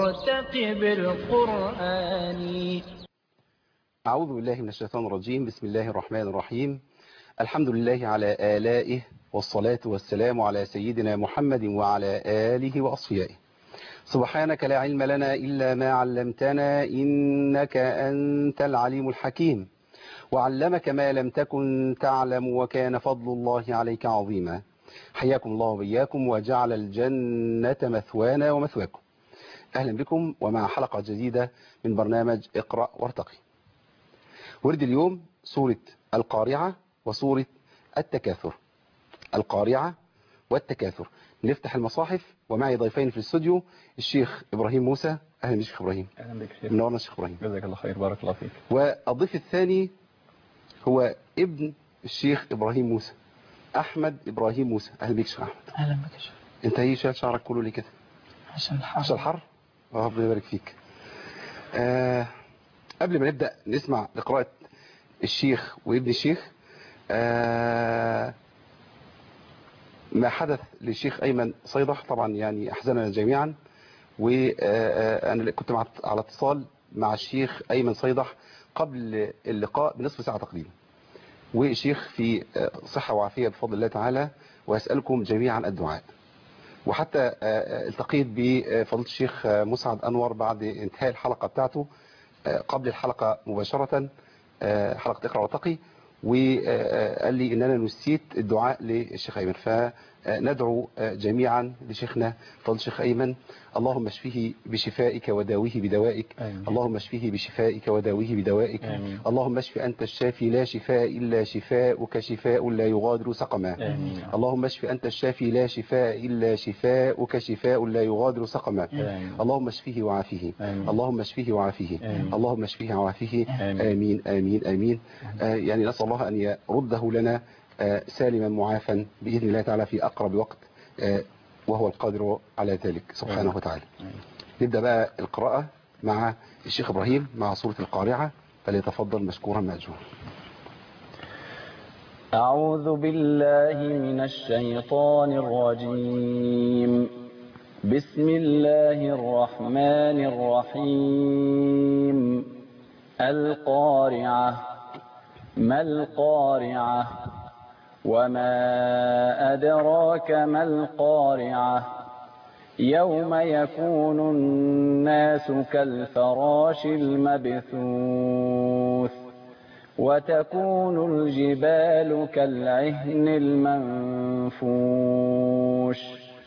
وارتق بالقرآن أعوذ بالله من الشيطان الرجيم بسم الله الرحمن الرحيم الحمد لله على آلائه والصلاة والسلام على سيدنا محمد وعلى آله وأصفيائه سبحانك لا علم لنا إلا ما علمتنا إنك أنت العليم الحكيم وعلمك ما لم تكن تعلم وكان فضل الله عليك عظيما حياكم الله وبياكم وجعل الجنة مثوانا ومثواكم أهلا بكم ومع حلقة جديدة من برنامج اقرأ وارتقي ورد اليوم سورة القارعة وسورة التكاثر القارعة والتكاثر نفتح المصاحف ومعي ضيفين في الاستوديو الشيخ إبراهيم موسى أهلا بك شيخ إبراهيم اهلا بك شيخ منورنا الشيخ إبراهيم جزاك الله خير بارك الله فيك والضيف الثاني هو ابن الشيخ إبراهيم موسى أحمد إبراهيم موسى أهلا بك شيخ أحمد أهلا بك يا شيخ أنت هي شال شعرك كله ليه كده عشان الحر عشان الحر آه، ربنا يبارك فيك آه قبل ما نبدأ نسمع لقراءة الشيخ وابن الشيخ آه ما حدث للشيخ أيمن صيدح طبعا يعني أحزننا جميعا وأنا كنت مع- على اتصال مع الشيخ أيمن صيدح قبل اللقاء بنصف ساعة تقريبا والشيخ في آه، صحة وعافية بفضل الله تعالى وأسألكم جميعا الدعاء وحتى آه، آه، التقيت بفضيلة الشيخ آه، مسعد أنور بعد انتهاء الحلقة بتاعته آه، قبل الحلقة مباشرة آه، حلقة اقرأ وتقي وقال لي ان انا نسيت الدعاء للشيخ ايمن فندعو آه، جميعا لشيخنا فضل الشيخ ايمن اللهم اشفيه بشفائك وداويه بدوائك آمين. اللهم اشفيه بشفائك وداويه بدوائك آمين. اللهم اشف انت الشافي لا شفاء الا شفاؤك شفاء لا يغادر سقما آمين. اللهم اشف انت الشافي لا شفاء الا شفاؤك شفاء لا يغادر سقما آمين. اللهم اشفيه وعافيه آمين. اللهم اشفيه وعافيه آمين. اللهم اشفيه وعافيه آمين. آمين آمين آمين آه يعني نسأل الله أن يرده لنا آه سالما معافا بإذن الله تعالى في أقرب وقت آه وهو القادر على ذلك سبحانه آمين. وتعالى آمين. نبدأ بقى القراءة مع الشيخ إبراهيم مع سورة القارعة فليتفضل مشكورا مأجورا أعوذ بالله من الشيطان الرجيم بسم الله الرحمن الرحيم القارعة ما القارعة وما أدراك ما القارعة يوم يكون الناس كالفراش المبثوث وتكون الجبال كالعهن المنفوش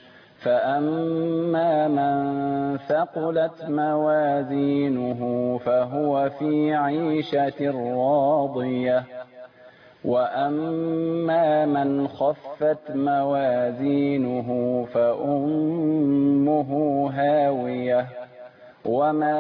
فأما من ثقلت موازينه فهو في عيشة راضية وأما من خفت موازينه فأمه هاوية وما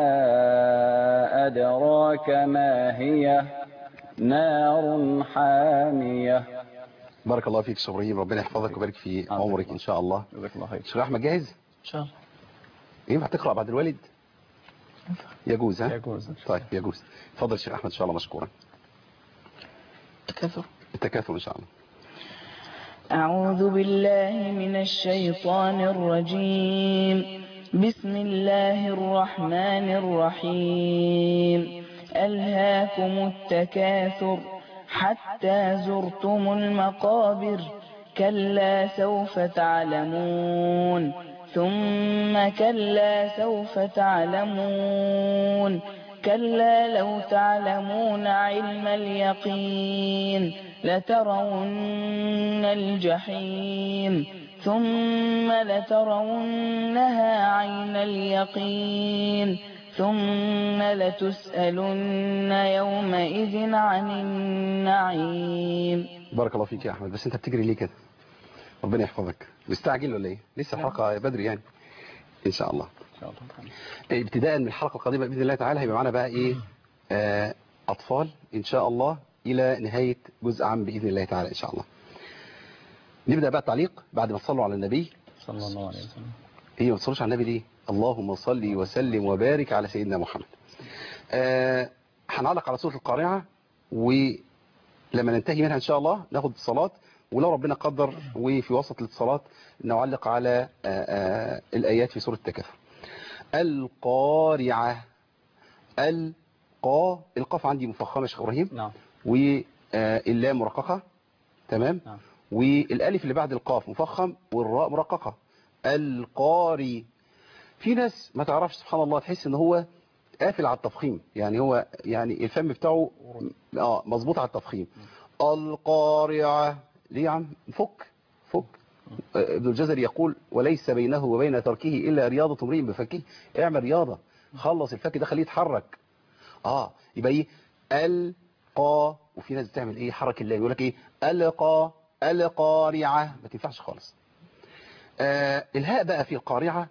أدراك ما هي نار حامية بارك الله فيك شيخ إبراهيم ربنا يحفظك ويبارك في عمرك إن شاء الله جزاك الله خير شيخ أحمد جاهز إن شاء الله ينفع تقرأ بعد الوالد يجوز ها يجوز إن شاء طيب يجوز اتفضل شيخ أحمد إن شاء الله مشكورا تكاثر التكاثر إن شاء الله أعوذ بالله من الشيطان الرجيم بسم الله الرحمن الرحيم ألهاكم التكاثر حتى زرتم المقابر كلا سوف تعلمون ثم كلا سوف تعلمون كلا لو تعلمون علم اليقين لترون الجحيم ثم لترونها عين اليقين ثم لتسألن يومئذ عن النعيم بارك الله فيك يا احمد بس انت بتجري ليه كده ربنا يحفظك مستعجل ولا ايه لسه الحلقه بدري يعني ان شاء الله إن شاء الله تعالى. ابتداء من الحلقه القادمه باذن الله تعالى هيبقى معانا بقى ايه آه اطفال ان شاء الله الى نهايه جزء عام باذن الله تعالى ان شاء الله نبدا بقى التعليق بعد ما تصلوا على النبي صلى الله عليه وسلم هي ما تصلوش على النبي ليه اللهم صل وسلم وبارك على سيدنا محمد آه هنعلق على سوره القارعه ولما ننتهي منها ان شاء الله ناخد الصلاه ولو ربنا قدر وفي وسط الاتصالات نعلق على آه آه الايات في سوره التكاثر القارعة القا القاف عندي مفخمة يا شيخ إبراهيم نعم واللام مرققة تمام نعم والالف اللي بعد القاف مفخم والراء مرققة القاري في ناس ما تعرفش سبحان الله تحس ان هو قافل على التفخيم يعني هو يعني الفم بتاعه اه مظبوط على التفخيم القارعة ليه يا عم فك فك آه، ابن الجزري يقول وليس بينه وبين تركه الا رياضة امرئ بفكه اعمل رياضة خلص الفك ده خليه يتحرك اه يبقى ايه القا وفي ناس بتعمل ايه حرك اللام يقول لك ايه القا القارعة ما تنفعش خالص آه الهاء بقى في القارعة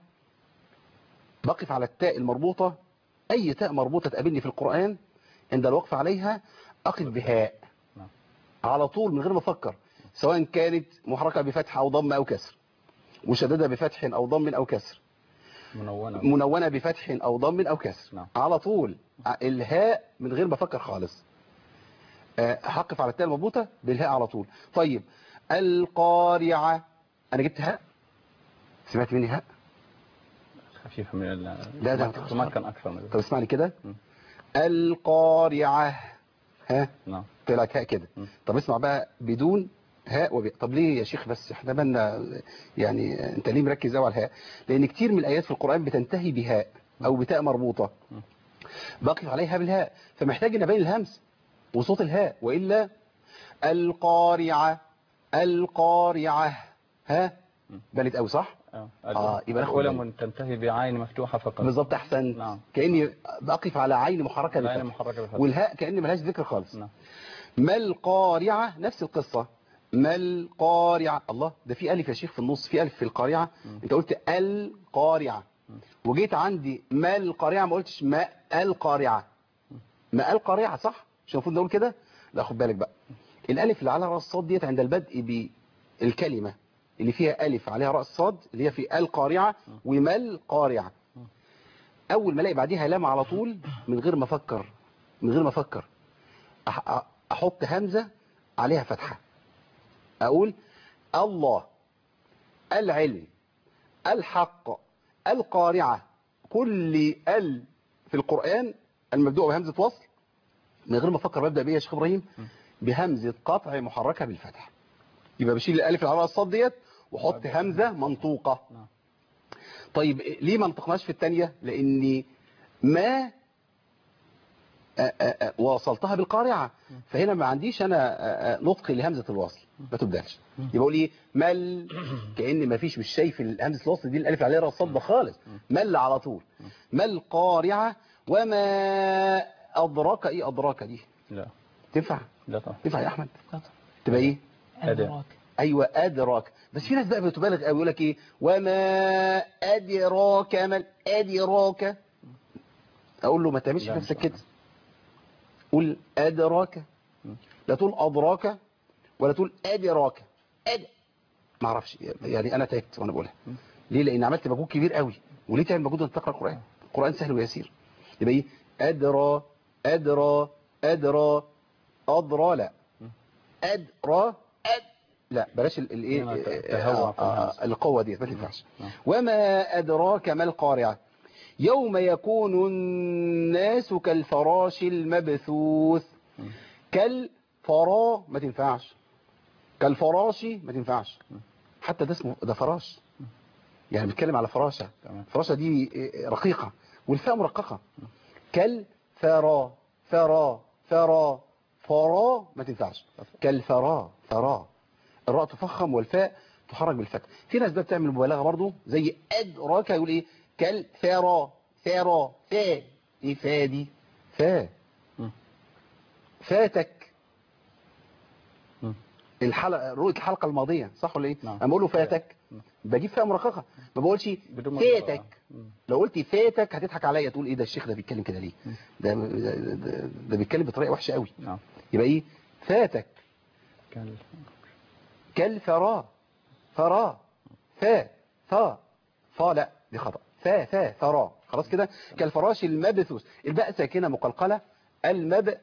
بقف على التاء المربوطة اي تاء مربوطة تقابلني في القرآن عند الوقف عليها اقف بهاء نعم. على طول من غير ما افكر سواء كانت محركة بفتح او ضم او كسر مشددة بفتح او ضم او كسر منونة منونة بفتح أو ضم أو كسر نعم. على طول ع- الهاء من غير ما أفكر خالص آه، هقف على التاء المربوطة بالهاء على طول طيب القارعة أنا جبت هاء سمعت مني هاء خفيفة من ال لا، لا، ما- ما كان أكثر من طب اسمعني كده م. القارعة ها نعم طلعت هاء كده م. طب اسمع بقى بدون هاء وب... طب ليه يا شيخ بس احنا بالنا يعني انت ليه مركز قوي على الهاء لان كتير من الايات في القرآن بتنتهي بهاء او بتاء مربوطة م. بقف عليها بالهاء فمحتاج ان ابين الهمس وصوت الهاء والا القارعة القارعة ها م. بلت قوي صح اه آه، يبقى ناخد الأولى بالنا. من تنتهي بعين مفتوحة فقط بالظبط احسن نعم. كاني بقف على عين محركه العين بالفتح محركة بفتح والهاء كأن ملهاش ذكر خالص نعم ما القارعة نفس القصة ما القارعة الله ده في ألف يا شيخ في النص في ألف في القارعة انت قلت القارعة وجيت عندي ما القارعة ما قلتش ما القارعة ما القارعة صح مش المفروض نقول كده لا خد بالك بقى الألف اللي على رأس الصاد ديت عند البدء بالكلمة اللي فيها ألف عليها رأس صاد اللي هي في القارعة وما القارعة أول ما الاقي بعديها لام على طول من غير ما أفكر من غير ما أفكر أح- أ- احط همزة عليها فتحة اقول الله العلم الحق القارعة كل ال في القرآن المبدوء بهمزة وصل من غير ما افكر ببدأ بيه يا شيخ ابراهيم بهمزة قطع محركة بالفتح يبقى بشيل الالف اللي على الصاد ديت واحط همزة منطوقة نعم. طيب ليه ما انطقناش في الثانيه لاني ما آ- آ- آ- وصلتها بالقارعة فهنا ما عنديش انا آ- آ- نطق لهمزة الوصل ما تبدلش يبقى اقول ايه مل كأن ما فيش مش شايف همزة الوصل دي الالف عليها راس صد خالص مل على طول ما القارعة وما أدراك ايه أدراك دي لا تنفع لا طبعا تنفع يا أحمد قطع تبقى ايه أدراك ايوه ادراك بس في ناس بقى بتبالغ قوي يقول لك ايه وما ادراك ما ادراك اقول له ما تعملش لا، نفسك مش كده قول ادراك لا تقول ادراك ولا تقول ادراك اد ما اعرفش يعني انا تعبت وانا بقولها ليه لان عملت مجهود كبير قوي وليه تعمل مجهود وانت تقرا القران القران سهل ويسير يبقى ايه ادرى ادرى ادرى ادرى لا ادرى اد لا بلاش ال- الايه هنا آه، تهوع في آه، الهمس. آه، القوه دي ما تنفعش نعم. وما ادراك ما القارعه يوم يكون الناس كالفراش المبثوث كالفرا ما تنفعش كالفراش ما تنفعش حتى ده اسمه ده فراش يعني بيتكلم على فراشة تمام. فراشة دي رقيقة والفاء مرققة كالفرا فرا فرا فرا ما تنفعش كالفرا فرا الراء تفخم والفاء تحرك بالفتح في ناس بقى بتعمل مبالغة برضو زي أدراك يقول ايه كالفرا فرا فا ايه فا دي فا مم. فاتك مم. الحلقة رؤية الحلقة الماضية صح ولا ايه نعم. انا بقول له فاتك مم. بجيب فيها مرققة ما بقولش بدون فاتك مم. لو قلت فاتك هتضحك عليا تقول ايه ده الشيخ ده بيتكلم كده ليه ده ده, ده, ده بيتكلم بطريقة وحشة قوي نعم يبقى ايه فاتك كان كالفراء فراء فا فا فا لا دي خطأ فا فا فراء خلاص كده كالفراش المبثوث الباء ساكنة مقلقلة المب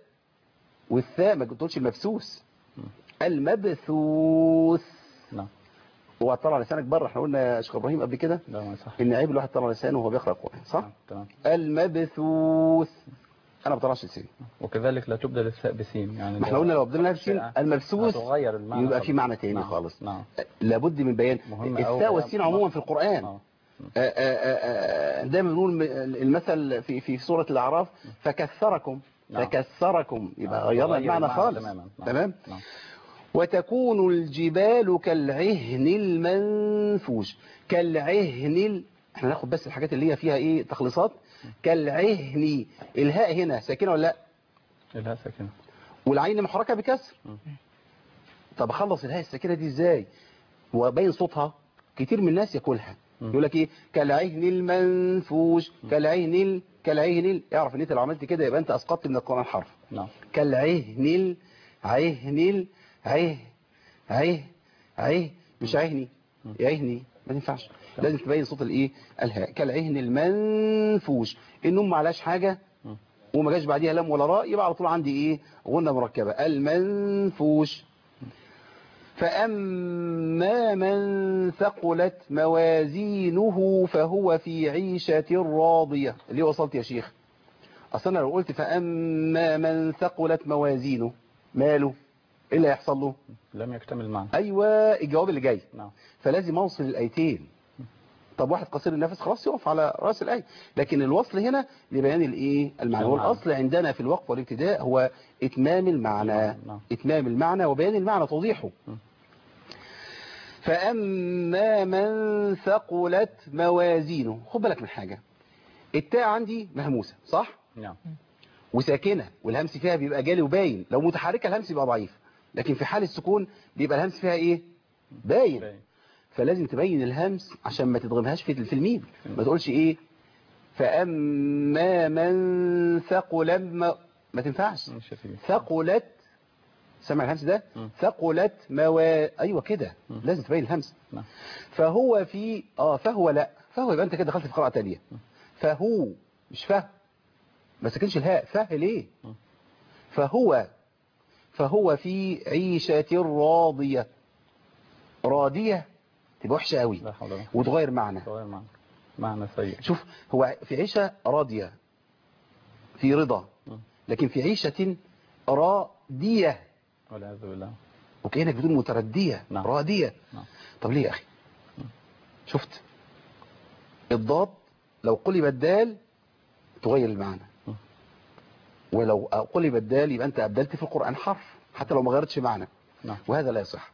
والثاء ما تقولش المبثوث المبثوث نعم اوعى تطلع لسانك بره احنا قلنا يا شيخ ابراهيم قبل كده لا ما صح ان عيب الواحد يطلع لسانه وهو بيقرا القران صح نعم، تمام المبثوث انا ما بطلعش لساني وكذلك لا تبدل الثاء بسين يعني ما احنا قلنا لو بدلنا بسين المبثوث هتغير المعنى يبقى في خالص. معنى تاني نعم، خالص نعم لابد من بيان مهم الثاء أوي. والسين عموما في القران آه. آه، آه، آه، دايما بنقول م- المثل في في سوره الاعراف فكثركم نعم. فكثركم يبقى آه، غيرنا غير المعنى خالص تماما نعم. تمام نعم. وتكون الجبال كالعهن المنفوش كالعهن ال... احنا ناخد بس الحاجات اللي هي فيها ايه تخليصات كالعهن الهاء هنا ساكنه ولا لا الهاء ساكنة والعين محركه بكسر طب اخلص الهاء الساكنه دي ازاي وبين صوتها كتير من الناس ياكلها يقول لك ايه كالعهن المنفوش كالعهن ال... كالعهن ال... اعرف ان انت لو عملت كده يبقى انت اسقطت من القران حرف نعم كالعهن ال... عهن ال... عه عه عه مش عهني عهني ما تنفعش لازم تبين صوت الايه الهاء كالعهن المنفوش النوم ما عليهاش حاجه وما جاش بعديها لام ولا راء يبقى على طول عندي ايه غنه مركبه المنفوش فأما من ثقلت موازينه فهو في عيشة راضية اللي وصلت يا شيخ أصلا أنا لو قلت فأما من ثقلت موازينه ماله إيه اللي هيحصل له لم يكتمل المعنى أيوة الجواب اللي جاي نعم فلازم أوصل الآيتين طب واحد قصير النفس خلاص يقف على رأس الآية لكن الوصل هنا لبيان الإيه المعنى المعنى. والأصل عندنا في الوقف والابتداء هو إتمام المعنى نعم. إتمام المعنى وبيان المعنى توضيحه فأما من ثقلت موازينه خد بالك من حاجة التاء عندي مهموسة صح نعم وساكنة والهمس فيها بيبقى جالي وباين لو متحركة الهمس بيبقى ضعيف لكن في حال السكون بيبقى الهمس فيها ايه باين باين. فلازم تبين الهمس عشان ما تضغمهاش في في الميم ما تقولش ايه فأما من ثقل ما, ما تنفعش مش فيه ثقلت سمع الهمس ده مم. ثقلت موا ايوه كده لازم تبين الهمس نعم. فهو في اه فهو لا فهو يبقى انت كده دخلت في قراءه تانية فهو مش فه ما سكنش الهاء فه ليه مم. فهو فهو في عيشة راضية راضية تبقى وحشة قوي لا حول ولا قوة وتغير معنى غير معنى معنى سيء شوف هو في عيشة راضية في رضا مم. لكن في عيشة راضية والعياذ بالله وكأنك بتقول متردية نعم. راضية نعم. طب ليه يا أخي شفت الضاد لو قلب الدال تغير المعنى مم. ولو قلب الدال يبقى أنت أبدلت في القرآن حرف حتى لو ما غيرتش معنى نعم وهذا لا يصح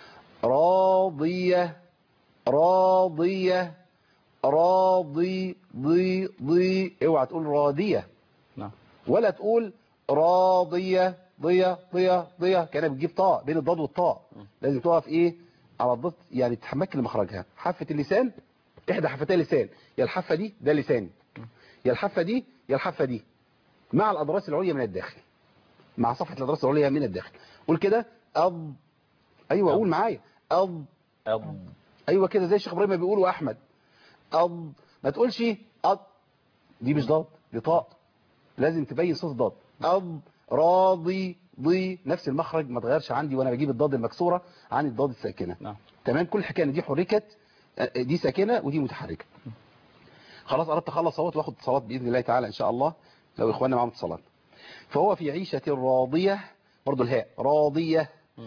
راضية راضية راضي ضي ضي اوعى تقول راضية نعم ولا تقول راضية ضية ضية ضية كانت بتجيب طاء بين الضاد والطاء لازم تقف ايه على الضد يعني تحمك لمخرجها حافة اللسان احدى حفتي اللسان يا الحافة دي ده لسان يا الحافة دي يا الحافة دي مع الأضراس العليا من الداخل مع صفحة الأضراس العليا من الداخل قول كده أض أيوة قول معايا أض أض أيوة كده زي الشيخ إبراهيم ما بيقول وأحمد أض ما تقولش أض دي مش ضاد دي طاء لازم تبين صوت ضاد أض راضي ضي نفس المخرج ما تغيرش عندي وانا بجيب الضاد المكسورة عن الضاد الساكنة نعم تمام كل حكايه إن دي حركت آه، دي ساكنه ودي متحركه خلاص قربت اخلص اهوت واخد اتصالات باذن الله تعالى ان شاء الله لو اخواننا معاهم اتصالات فهو في عيشه راضيه برضه الهاء راضيه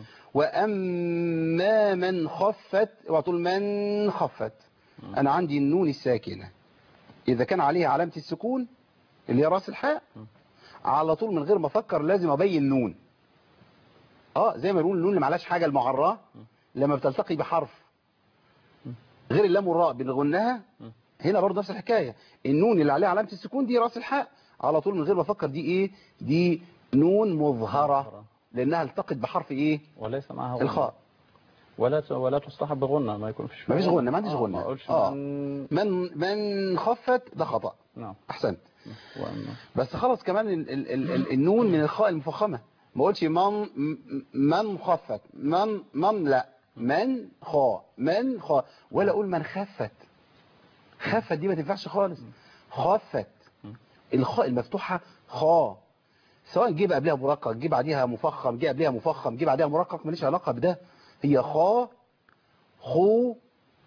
واما من خفت اوعى تقول من خفت انا عندي النون الساكنه اذا كان عليها علامه السكون اللي هي راس الحاء على طول من غير ما افكر لازم ابين نون اه زي ما نقول النون اللي معلاش حاجه المعراه لما بتلتقي بحرف غير اللام والراء بنغنها هنا برضه نفس الحكايه النون اللي عليها علامه السكون دي راس الحاء على طول من غير ما افكر دي ايه دي نون مظهره لانها التقت بحرف ايه وليس معها غنة. الخاء ولا ت- ولا تصطحب بغنة ما يكون فيش ما فيش غنة، ما عنديش آه، غنة. ما اقولش آه. من- من من خفت ده خطا نعم احسنت وأما- بس خلص كمان ال ال ال ال النون من الخاء المفخمه ما اقولش من م- من خفت من من لا من خاء من خاء ولا اقول من خفت خفت دي ما تنفعش خالص خفت الخاء المفتوحه خاء سواء جيب قبلها مرقق جيب بعديها مفخم جيب قبلها مفخم جيب بعديها مرقق ماليش علاقه بده هي خاء خو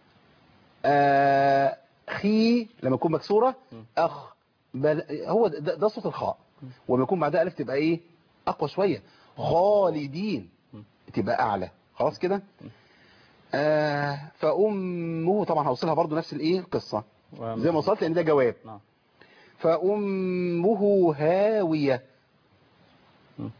آه خي لما تكون مكسورة أخ بل هو ده, ده صوت الخاء ولما يكون بعدها ألف تبقى إيه أقوى شوية خالدين تبقى أعلى خلاص كده آه فأمه طبعا هوصلها برضو نفس الإيه القصة زي ما وصلت لأن ده جواب نعم فأمه هاوية مم.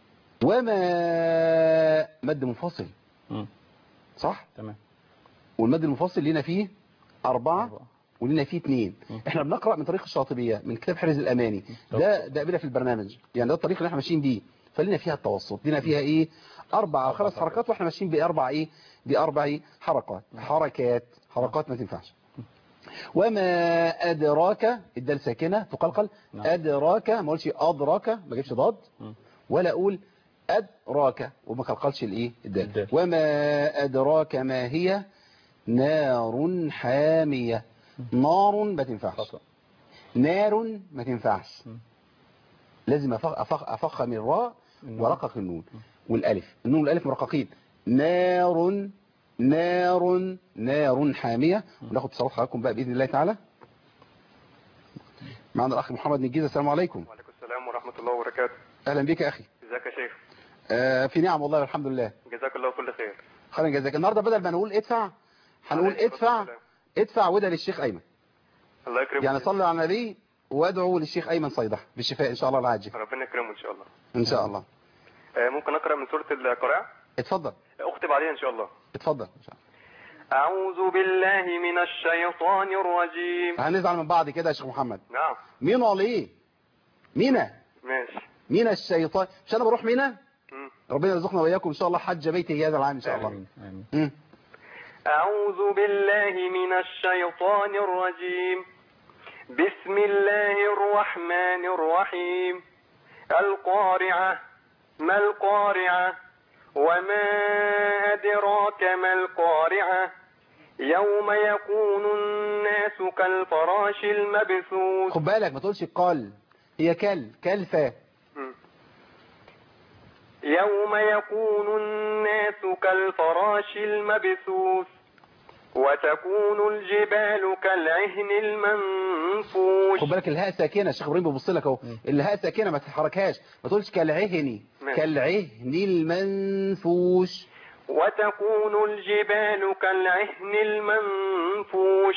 وما مد منفصل مم. صح تمام والمد المنفصل لنا فيه أربعة أربعة. ولنا فيه اثنين احنا بنقرأ من طريق الشاطبية من كتاب حرز الأماني ده ده قبلها في البرنامج يعني ده الطريق اللي احنا ماشيين بيه فلنا فيها التوسط لنا فيها ايه أربع خمس حركات واحنا ماشيين بأربع ايه بأربع إيه؟ حركات حركات حركات ما تنفعش وما أدراك الدال ساكنة تقلقل نعم. أدراك ما اقولش أدراك ما جيبش ضاد مم. ولا أقول أدراك وما قلقلش الإيه الدال الدال. وما أدراك ما هي نار حامية نار ما تنفعش خطأ نار ما تنفعش مم. لازم أفخ, أفخ, أفخ من الراء النون. ورقق النون والألف النون والألف مرققين نار نار نار حامية وناخد اتصالات حضراتكم بقى بإذن الله تعالى معنا الأخ محمد نجيزة السلام عليكم وعليكم السلام ورحمة الله وبركاته أهلا بك يا أخي ازيك يا شيخ آه في نعم والله والحمد لله جزاك الله كل خير خيرا جزاك النهارده بدل ما نقول ادفع هنقول عليكم ادفع السلام. ادفع وده للشيخ أيمن الله يكرمك يعني صلي على النبي وادعو للشيخ أيمن صيدح بالشفاء إن شاء الله العاجل ربنا يكرمه ان شاء الله إن شاء الله آه، ممكن اقرا من سورة القارعة اتفضل اكتب عليها ان شاء الله اتفضل إن شاء الله اعوذ بالله من الشيطان الرجيم هنزعل من بعض كده يا شيخ محمد نعم مين ولا ايه مينا ماشي مينا الشيطان مش انا بروح مينا مم. ربنا يرزقنا واياكم ان شاء الله حج بيته هذا العام ان شاء الله آمين آمين مم. أعوذ بالله من الشيطان الرجيم بسم الله الرحمن الرحيم القارعة ما القارعة وما أدراك ما القارعة يوم يكون الناس كالفراش المبثوث خد بالك ما تقولش قال هي كل كلفة مم. يوم يكون الناس كالفراش المبثوث وتكون الجبال كالعهن المنفوش خد بالك الهاء ساكنه الشيخ ابراهيم بيبص لك اهو الهاء ساكنه ما تتحركهاش ما تقولش كالعهن ماشي. كالعهن المنفوش وتكون الجبال كالعهن المنفوش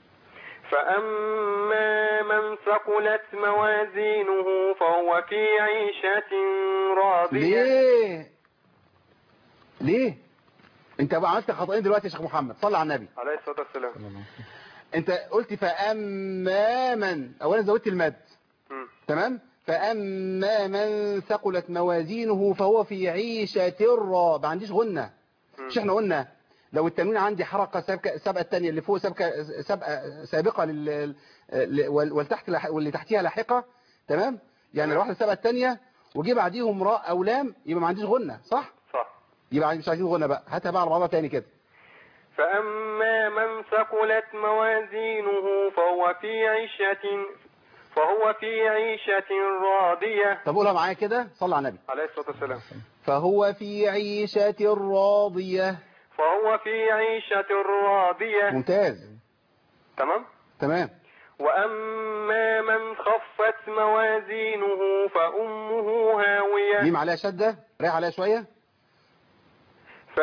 فأما من ثقلت موازينه فهو في عيشة راضية ليه ليه انت بقى عملت خطأين دلوقتي يا شيخ محمد صلى على النبي عليه الصلاة والسلام انت قلت فأما من اولا زودت المد مم. تمام فأما من ثقلت موازينه فهو في عيشة را ما عنديش غنة مش احنا قلنا لو التنوين عندي حركة سابقة سابقة التانية اللي فوق سابقة سابقة سابقة لل ل- وال- والتحت لاح- واللي تحتيها لاحقة تمام يعني لو واحدة سابقة التانية وجي بعديهم راء او لام يبقى ما عنديش غنة صح صح يبقى مش عايزين غنة بقى هاتها بقى على بعضها تاني كده فأما من ثقلت موازينه فهو في عيشة فهو في عيشة راضية طب قولها معايا كده صلى على النبي عليه الصلاة والسلام فهو في عيشة راضية فهو في عيشة راضية ممتاز تمام تمام وأما من خفت موازينه فأمه هاوية ميم عليها شدة رايح عليها شوية ف...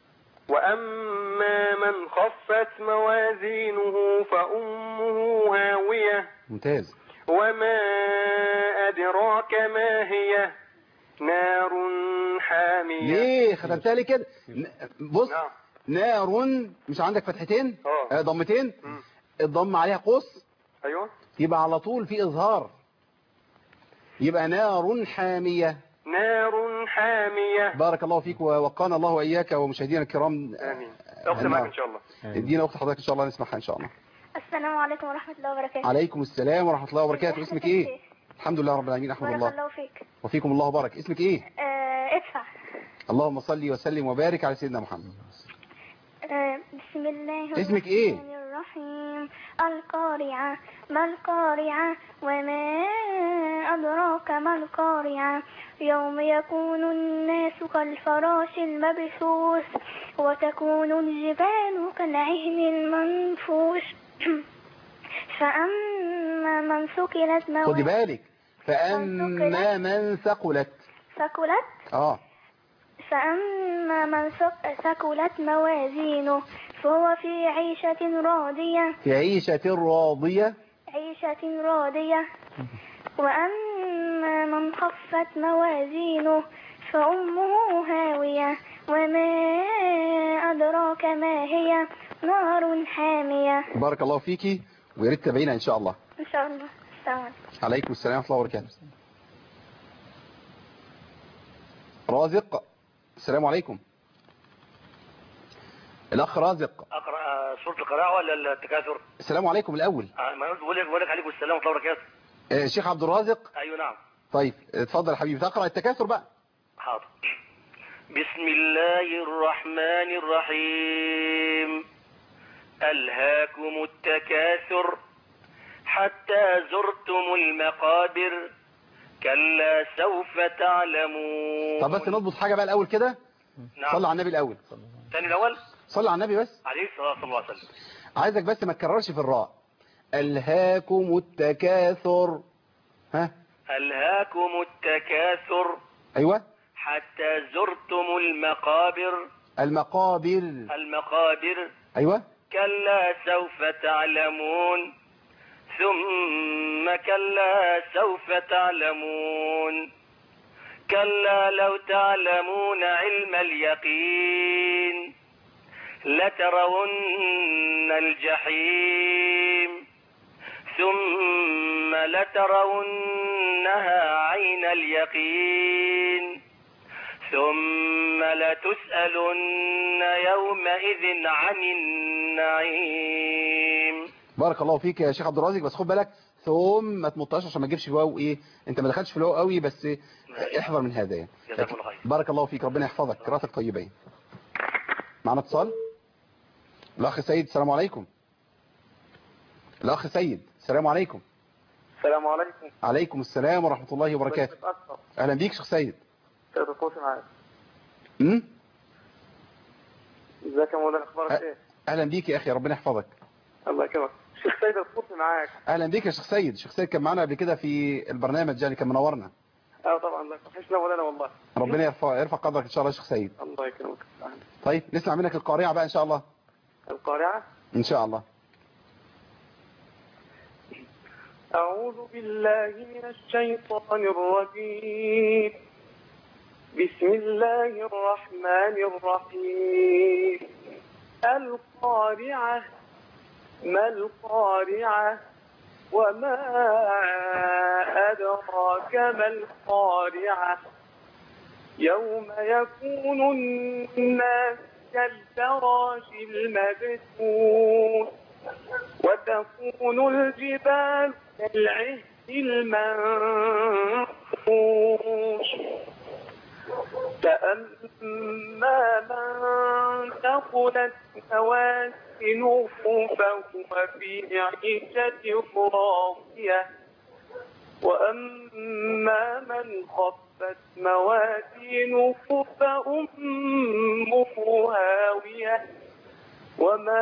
وأما من خفت موازينه فأمه هاوية ممتاز وما أدراك ما هي نار حامية ليه ختمتها لي كده ن- بص نعم نار مش عندك فتحتين اه. آه، ضمتين مم. الضم عليها قوس أيوة يبقى على طول في إظهار يبقى نار حامية نار حامية بارك الله فيك ووقانا الله وإياك ومشاهدينا الكرام آمين أختم معك إن شاء الله ادينا وقت حضرتك إن شاء الله نسمعها إن شاء الله السلام عليكم ورحمة الله وبركاته عليكم السلام ورحمة الله وبركاته اسمك حضرتك إيه شيخ؟ الحمد لله رب العالمين أحمد بارك الله الله فيك وفيكم الله بارك اسمك إيه آه ادفع اللهم صل وسلم وبارك على سيدنا محمد آه بسم الله اسمك إيه؟ الرحمن الرحيم القارعة ما القارعة وما أدراك ما القارعة يوم يكون الناس كالفراش المبثوث وتكون الجبال كالعهن المنفوش فأما من ثقلت خدي موازينه بالك فأما من ثقلت ثقلت اه فأما من ثق- ثقلت موازينه فهو في عيشة راضية في عيشة راضية عيشة راضية وأما من خفت موازينه فأمه هاوية وما أدراك ما هي نار حامية بارك الله فيكي ويا ريت تتابعينا ان شاء الله إن شاء الله السلام عليكم عليكم السلام ورحمة الله وبركاته رازق السلام عليكم الأخ رازق اقرا آه، سوره القراءه ولا التكاثر السلام عليكم الأول آه، ما بقول لك بقول لك عليكم السلام ورحمه الله وبركاته آه، شيخ عبد الرازق ايوه نعم طيب اتفضل يا حبيبي تقرأ التكاثر بقى حاضر بسم الله الرحمن الرحيم ألهاكم التكاثر حتى زرتم المقابر كلا سوف تعلمون طب بس نضبط حاجة بقى الأول كده نعم صلي على النبي الأول تاني الأول صلي على النبي بس عليه الصلاة والسلام عليه وسلم عايزك بس ما تكررش في الراء ألهاكم التكاثر ها ألهاكم التكاثر أيوة حتى زرتم المقابر المقابر المقابر أيوة كلا سوف تعلمون ثم كلا سوف تعلمون كلا لو تعلمون علم اليقين لترون الجحيم ثم لترونها عين اليقين ثم لتسألن يومئذ عن النعيم بارك الله فيك يا شيخ عبد الرازق بس خد بالك ثم ما تمطاش عشان ما تجيبش واو ايه انت ما دخلتش في الواو قوي بس احذر من هذا يعني جزاكم الله خير. بارك الله فيك ربنا يحفظك قراءتك طيبه يعني. معنا اتصال الاخ سيد السلام عليكم الاخ سيد السلام عليكم السلام عليكم عليكم السلام ورحمه الله وبركاته اهلا بيك شيخ سيد سيد الصوت معاك امم ازيك يا مولانا اخبارك أه. ايه اهلا بيك يا اخي ربنا يحفظك الله يكرمك شيخ سيد الصوت معاك اهلا بيك يا شيخ سيد شيخ سيد كان معانا قبل كده في البرنامج يعني كان منورنا اه طبعا الله وحشنا مولانا والله ربنا يرفع يرفع قدرك ان شاء الله يا شيخ سيد الله يكرمك طيب نسمع منك القارعه بقى ان شاء الله القارعة ان شاء الله أعوذ بالله من الشيطان الرجيم بسم الله الرحمن الرحيم القارعة ما القارعة وما أدراك ما القارعة يوم يكون الناس كالفراش المبثوث وتكون الجبال كالعهن المنفوش فأما من ثقلت موازينه فهو في عيشة راضية وأما من خفت موازينه فأمه هاوية وما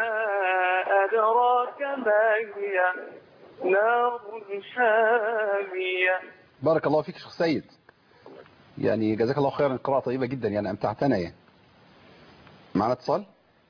أدراك ما هي نار حامية بارك الله فيك يا شيخ سيد يعني جزاك الله خيرا قراءة طيبة جدا يعني امتعتنا يعني معنا اتصال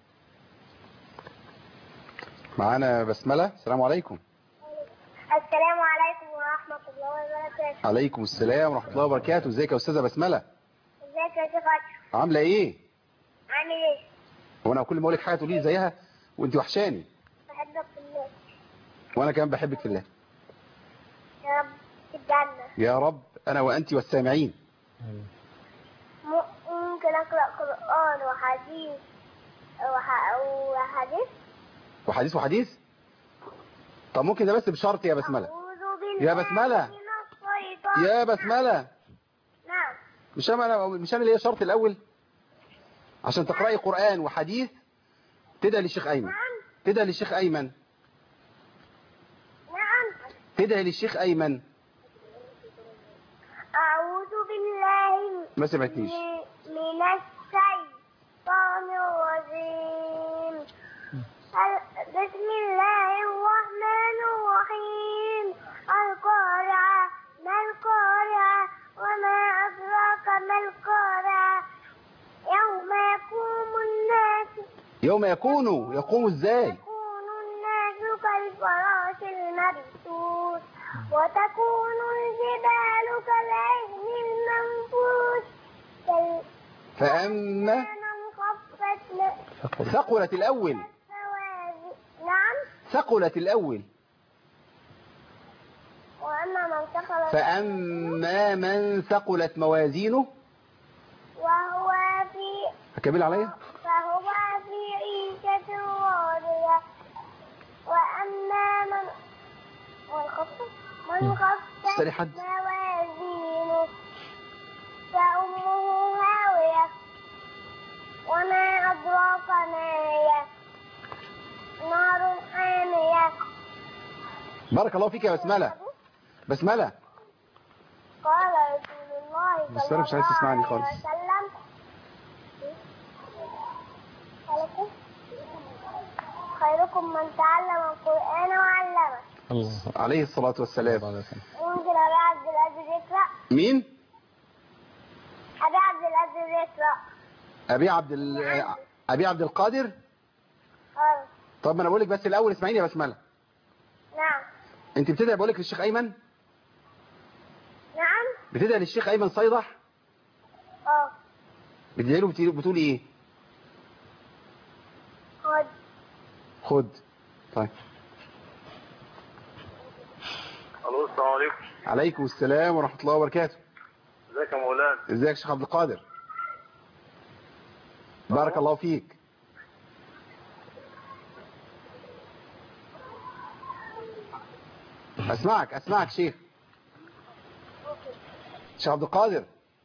معانا بسملة السلام عليكم السلام عليكم ورحمة الله وبركاته عليكم السلام ورحمة الله وبركاته ازيك يا استاذة بسملة ازيك يا شيخ أشرف عاملة ايه عامل ايه؟ هو انا كل ما اقول لك حاجة تقولي لي زيها وانت وحشاني بحبك في الله وانا كمان بحبك في الله يا رب في الجنة يا رب انا وانت والسامعين م- ممكن أقرأ قرآن وحديث وح... وحديث وحديث وحديث طب ممكن ده بس بشرط يا بسملة أعوذ بالله يا بسملة. من الشيطان يا بسملة نعم مش انا مش انا اللي هي شرط الاول عشان تقرأي قرآن وحديث تدعي للشيخ ايمن تدعي للشيخ ايمن نعم تدعي للشيخ ايمن ما سمعتنيش من الشيطان الرجيم ال- بسم الله الرحمن الرحيم القارعة ما القارعة وما أدراك ما القارعة يوم يقوم الناس يوم يكونوا يقوموا ازاي يكون الناس كالفراش المبثوث وتكون الجبال كالعهن المنفوش كال- فأما من خفت م- ثقلت الأول موازي- نعم ثقلت الأول وأما من ثقلت فأما من ثقلت موازينه وهو في هكمل عليا فهو في عيشة راضية وأما من من خفت من خفت استني حد. موازينه فأمه هاوية وما أدراك ما هي نار حامية بارك الله فيك يا بسملة بسملة قال رسول الله بس صلى أنا مش عايز الله تسمعني عليه خالص. وسلم خيركم خيركم من تعلم القرآن وعلمه الله عليه الصلاة والسلام عليه ممكن أبي عبد العزيز يقرأ مين أبي عبد العزيز يقرأ أبي عبد ال... أبي عبد القادر قال طب ما أنا بقول لك بس الأول اسمعيني يا بسملة نعم أنت بتدعي بقول لك للشيخ أيمن نعم بتدعي للشيخ أيمن صيدح اه بتدعي له بتقول- بتقول إيه خد خد طيب الو السلام عليكم عليكم السلام ورحمة الله وبركاته ازيك يا مولانا ازيك يا شيخ عبد القادر بارك الله فيك اسمعك اسمعك شيخ شيخ عبد القادر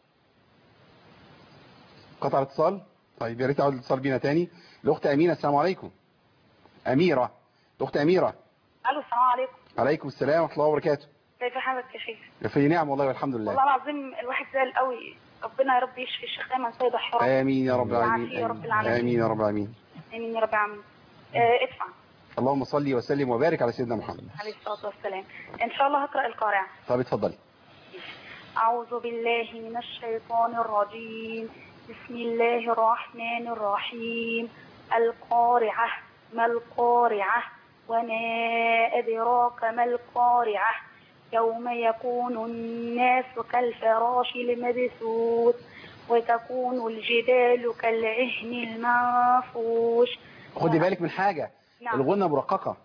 قطع الاتصال طيب يا ريت اعود الاتصال بينا تاني الاخت امينه السلام عليكم اميره الاخت اميره الو السلام عليكم عليكم السلام ورحمه الله وبركاته كيف حالك يا شيخ في نعم والله والحمد لله والله العظيم الواحد زعل قوي ربنا يا رب يشفي الشيخ ايمن صيدح يا رب امين يا رب والعافية العالمين يا رب العالمين. امين يا رب العالمين امين يا رب العالمين آه، ادفع اللهم صل وسلم وبارك على سيدنا محمد عليه الصلاه والسلام ان شاء الله هقرا القارعه طب اتفضلي أعوذ بالله من الشيطان الرجيم بسم الله الرحمن الرحيم القارعة ما القارعة وما أدراك ما القارعة يوم يكون الناس كالفراش المبثوث وتكون الجبال كالعهن المنفوش خدي بالك من حاجة نعم. الغنة مرققة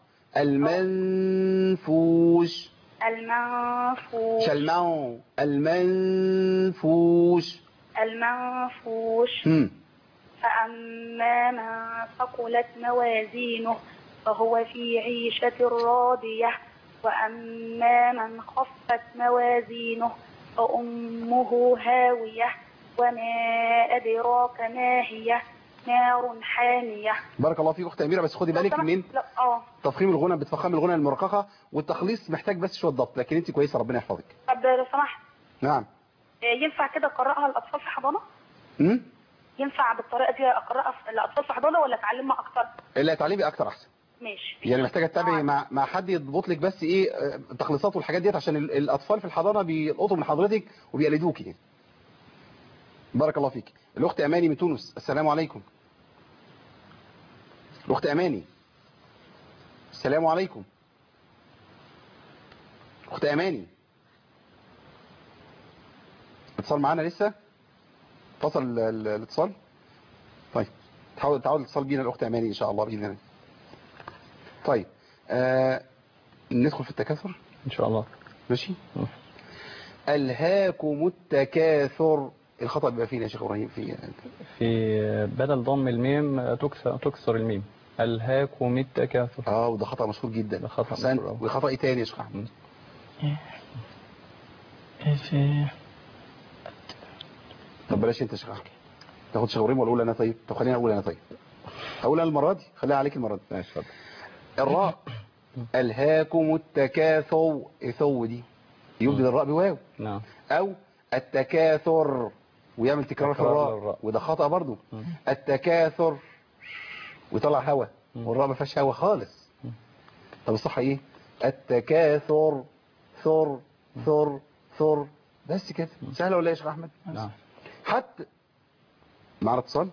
المنفوش المنفوش شلمون المنفوش المنفوش هم. فأما من ثقلت موازينه فهو في عيشة راضية وأما من خفت موازينه فأمه هاوية وما أدراك ما هي نار حامية بارك الله فيك اخت اميره بس خدي بالك من لا اه تفخيم الغنى بتفخم الغنى المرققه والتخليص محتاج بس شويه ضبط لكن انت كويسه ربنا يحفظك طب لو سمحت نعم آه، ينفع كده أقرأها للأطفال في حضانة؟ امم ينفع بالطريقة دي أقرأها في- للأطفال في حضانة ولا أتعلمها أكتر؟ اللي هتعلمي اكتر احسن ماشي يعني محتاجه تتابعي مع مع حد يضبط لك بس ايه آه، التخليصات والحاجات ديت عشان ال- الاطفال في الحضانه بيلقطوا من حضرتك وبيقلدوكي بارك الله فيك الاخت اماني من تونس السلام عليكم الاخت اماني السلام عليكم اخت اماني اتصال معانا لسه فصل ال- ال- الاتصال طيب تعود تعود الاتصال بينا الاخت اماني ان شاء الله باذن الله طيب آه ندخل في التكاثر ان شاء الله ماشي مم. الهاكم التكاثر الخطأ بيبقى فينا يا شيخ ابراهيم في في بدل ضم الميم تكسر تكسر الميم الهاكم التكاثر اه وده خطأ مشهور جدا ده خطأ أحسنت. مشهور أوي. وخطأ ايه تاني يا شيخ احمد في طب بلاش انت يا شيخ احمد تاخد شيخ ابراهيم ولا اقول انا طيب طب خليني اقول انا طيب اقول انا المره دي خليها عليك المره دي ماشي اتفضل الراء الهاكم التكاثر ثو دي يبدل الراء بواو نعم او التكاثر ويعمل تكرار في تكرار الراء للراء. وده خطأ برضو مم. التكاثر ويطلع هوا مم. والراء ما فيهاش هوا خالص مم. طب الصح ايه التكاثر ثر ثر ثر بس كده سهله ولا ايه يا شيخ احمد نعم حتى معنا اتصال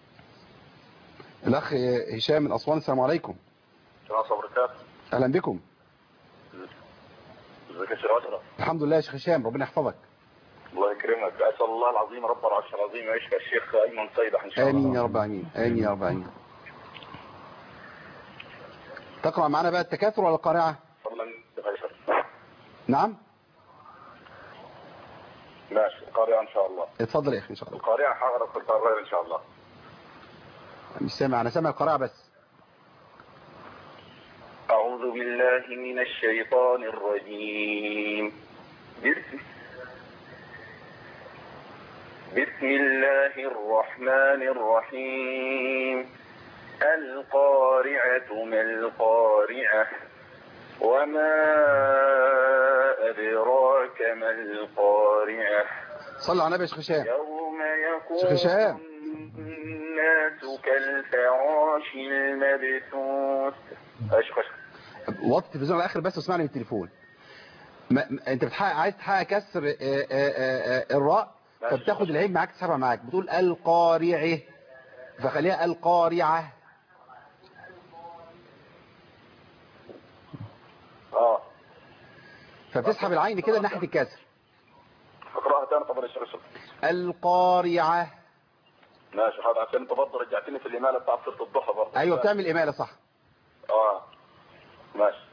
الاخ هشام من اسوان السلام عليكم السلام عليكم وبركاته اهلا بكم ازيك يا شيخ اشرف الحمد لله يا شيخ هشام ربنا يحفظك الله يكرمك اسال الله العظيم رب العرش العظيم يعيشك الشيخ ايمن صيدح ان شاء الله امين يا رب العالمين امين يا رب العالمين تقرا معنا بقى التكاثر ولا القارعه فضلا من الشيخ أشرف. نعم ماشي القارئة ان شاء الله اتفضل يا اخي ان شاء الله القارئة حاضر في القارئة ان شاء الله مش سامع انا سامع القارعه بس أعوذ بالله من الشيطان الرجيم بسم بسم الله الرحمن الرحيم القارعة ما القارعة وما أدراك ما القارعة صلوا على النبي يا شيخ هشام يوم شيخ يكون هشام. الناس كالفراش المبثوث أشخص وطي التلفزيون على الاخر بس واسمعني من التليفون ما ما- انت بتحقق عايز تحقق كسر آه، آه، آه، آه، الراء ماشي. فبتاخد العين معاك تسحبها معاك بتقول القارعه فخليها القارعه اه فبتسحب العين كده ناحيه الكسر اقراها تاني طبعا يا شيخ يوسف. القارعه ماشي هذا عشان انت برضه رجعتني في الاماله بتاعت سوره الضحى برضه ايوه بتعمل اماله صح اه ماشي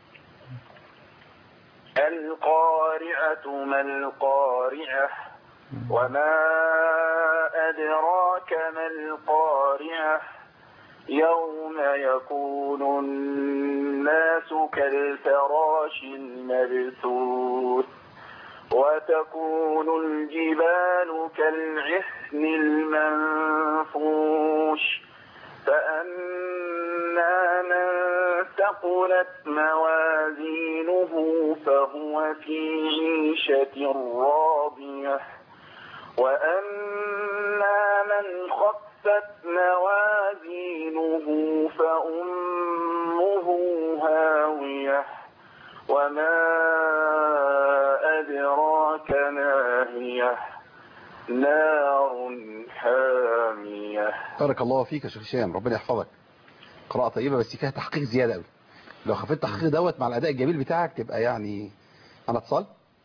القارعة ما القارعة وما أدراك ما القارعة يوم يكون الناس كالفراش المبثوث وتكون الجبال كالعهن المنفوش فأما من ثقلت موازينه فهو في عيشة راضية وأما من خفت موازينه فأمه هاوية وما أدراك ما هي نار حامية بارك الله فيك يا شيخ هشام ربنا يحفظك قراءة طيبة بس فيها تحقيق زيادة قوي لو خفيت التحقيق دوت مع الأداء الجميل بتاعك تبقى يعني أنا اتصال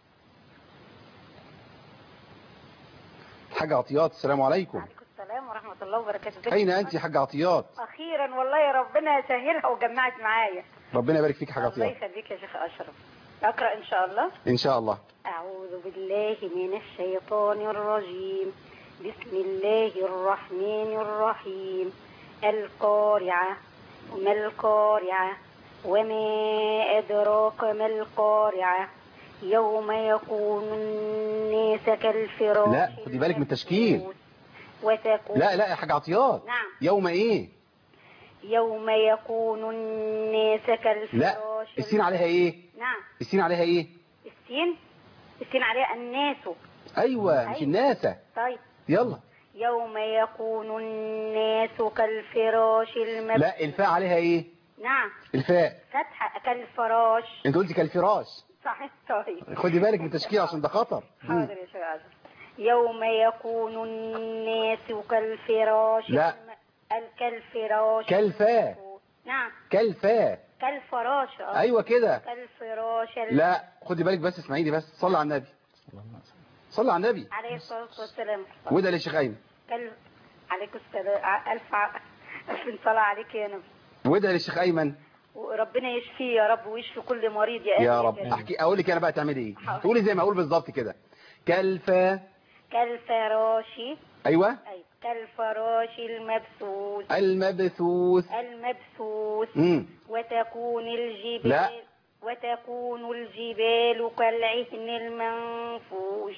حاجة عطيات السلام عليكم عليكم السلام ورحمة الله وبركاته أين أنت يا حاجة عطيات أخيرا والله يا ربنا يسهلها وجمعت معايا ربنا يبارك فيك يا حاجة الله عطيات يخليك يا شيخ أشرف أقرأ إن شاء الله إن شاء الله أعوذ بالله من الشيطان الرجيم بسم الله الرحمن الرحيم القارعة ما القارعة وما أدراك ما القارعة يوم يكون الناس كالفراش لا، خدي بالك من التشكيل. المبثوث. وتكون لا لا يا حاجة عطيات نعم يوم إيه يوم يكون الناس كالفراش لا السين عليها إيه نعم السين عليها إيه السين السين عليها الناس أيوة مش أيوة. الناسة طيب يلا يوم يكون الناس كالفراش المبثوث لا الفاء عليها إيه نعم الفاء فتحة كالفراش انت قلتي كالفراش صحيح طيب خدي بالك من التشكيل عشان ده خطر حاضر يا شيخ عزم. يوم يكون الناس كالفراش لا. الم- ال- كالفراش كالفاء. المبثوث. نعم كالفاء كالفراش اه ايوه كده كالفراش الم- لا خدي بالك بس اسمعيني بس صلي على النبي صلي على النبي عليه الصلاة والسلام وده للشيخ ايمن كال... عليكم السلام ع- ألف ع- ألف صلاة عليك يا نبي وده للشيخ ايمن وربنا يشفيه يا رب ويشفي كل مريض يا يا أهل رب الجنة. احكي اقول لك انا بقى تعملي ايه حاضر. تقولي زي ما اقول بالظبط كده كالفا كالفراش ايوه أي كالفراش المبثوث المبثوث المبثوث امم وتكون الجبال لا. وتكون الجبال كالعهن المنفوش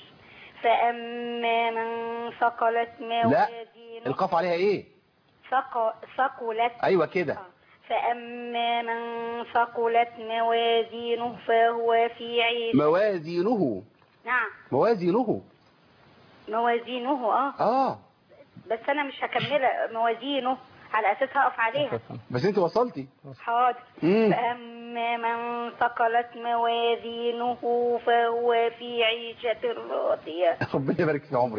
فأما من ثقلت لا موازينه القاف عليها ايه ثق- ثقلت ايوه كده آه. فأما من ثقلت موازينه فهو في عيشة موازينه نعم موازينه موازينه اه اه بس انا مش هكملها موازينه على اساس هقف عليها بس انت وصلتي حاضر مم. فأما من ثقلت موازينه فهو في عيشة راضية ربنا يبارك في عمرك